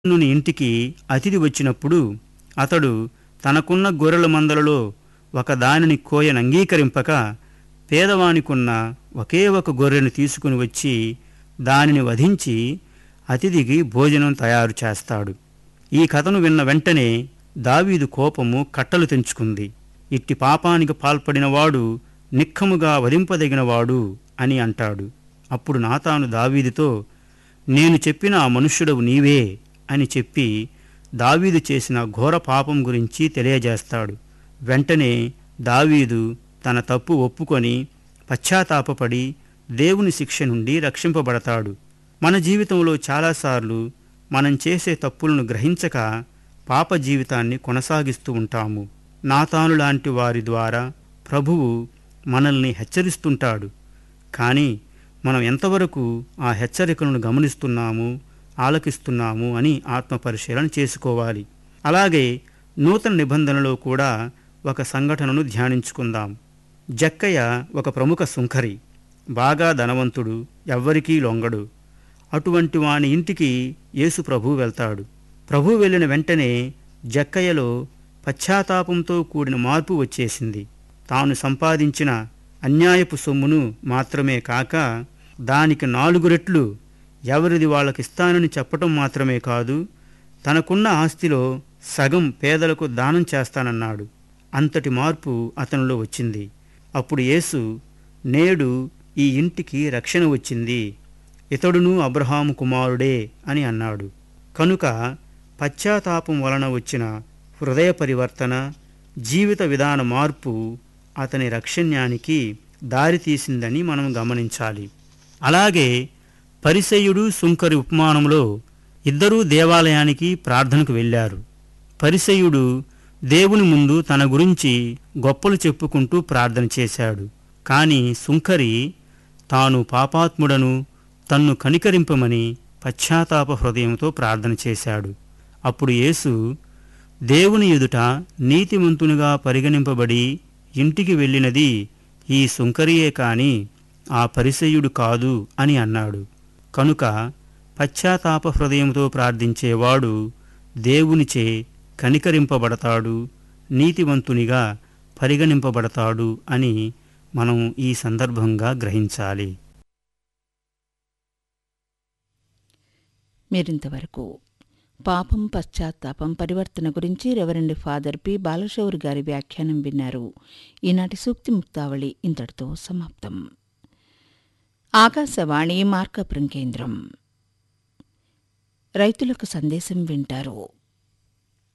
నుని ఇంటికి అతిథి వచ్చినప్పుడు అతడు తనకున్న గొర్రెల మందలలో ఒకదానిని కోయను అంగీకరింపక పేదవానికున్న ఒకే ఒక గొర్రెను తీసుకుని వచ్చి దానిని వధించి అతిథికి భోజనం తయారు చేస్తాడు ఈ కథను విన్న వెంటనే దావీదు కోపము కట్టలు తెంచుకుంది ఇట్టి పాపానికి పాల్పడినవాడు నిక్కముగా వధింపదగినవాడు అని అంటాడు అప్పుడు నాతాను దావీదుతో నేను చెప్పిన ఆ మనుష్యుడవు నీవే అని చెప్పి దావీదు చేసిన ఘోర పాపం గురించి తెలియజేస్తాడు వెంటనే దావీదు తన తప్పు ఒప్పుకొని పశ్చాత్తాపపడి దేవుని శిక్ష నుండి రక్షింపబడతాడు మన జీవితంలో చాలాసార్లు మనం చేసే తప్పులను గ్రహించక పాప జీవితాన్ని కొనసాగిస్తూ ఉంటాము నాతాను లాంటి వారి ద్వారా ప్రభువు మనల్ని హెచ్చరిస్తుంటాడు కానీ మనం ఎంతవరకు ఆ హెచ్చరికలను గమనిస్తున్నాము ఆలకిస్తున్నాము అని ఆత్మపరిశీలన చేసుకోవాలి అలాగే నూతన నిబంధనలో కూడా ఒక సంఘటనను ధ్యానించుకుందాం జక్కయ్య ఒక ప్రముఖ సుంకరి బాగా ధనవంతుడు ఎవ్వరికీ లొంగడు అటువంటి వాని ఇంటికి యేసు ప్రభు వెళ్తాడు ప్రభు వెళ్ళిన వెంటనే జక్కయ్యలో పశ్చాత్తాపంతో కూడిన మార్పు వచ్చేసింది తాను సంపాదించిన అన్యాయపు సొమ్మును మాత్రమే కాక దానికి నాలుగు రెట్లు ఎవరిది వాళ్ళకిస్తానని చెప్పటం మాత్రమే కాదు తనకున్న ఆస్తిలో సగం పేదలకు దానం చేస్తానన్నాడు అంతటి మార్పు అతనిలో వచ్చింది అప్పుడు యేసు నేడు ఈ ఇంటికి రక్షణ వచ్చింది ఇతడును అబ్రహాము కుమారుడే అని అన్నాడు కనుక పశ్చాత్తాపం వలన వచ్చిన హృదయ పరివర్తన జీవిత విధాన మార్పు అతని రక్షణ్యానికి దారితీసిందని మనం గమనించాలి అలాగే పరిసయుడు సుంకరి ఉపమానంలో ఇద్దరూ దేవాలయానికి ప్రార్థనకు వెళ్ళారు పరిసయుడు దేవుని ముందు తన గురించి గొప్పలు చెప్పుకుంటూ ప్రార్థన చేశాడు కాని సుంకరి తాను పాపాత్ముడను తన్ను కనికరింపమని పశ్చాత్తాప హృదయంతో ప్రార్థన చేశాడు అప్పుడు యేసు దేవుని ఎదుట నీతిమంతునిగా పరిగణింపబడి ఇంటికి వెళ్ళినది ఈ సుంకరియే కాని ఆ పరిసయుడు కాదు అని అన్నాడు కనుక పశ్చాత్తాప హృదయంతో ప్రార్థించేవాడు దేవునిచే కనికరింపబడతాడు నీతివంతునిగా పరిగణింపబడతాడు అని మనం ఈ సందర్భంగా గ్రహించాలి మీరింతవరకు పాపం పశ్చాత్తాపం పరివర్తన గురించి రెవరెండ్ ఫాదర్ పి బాలశౌరి గారి వ్యాఖ్యానం విన్నారు ఈనాటి సూక్తి ముక్తావళి ఇంతటితో సమాప్తం ఆకాశవాణి మార్కపురం కేంద్రం రైతులకు సందేశం వింటారు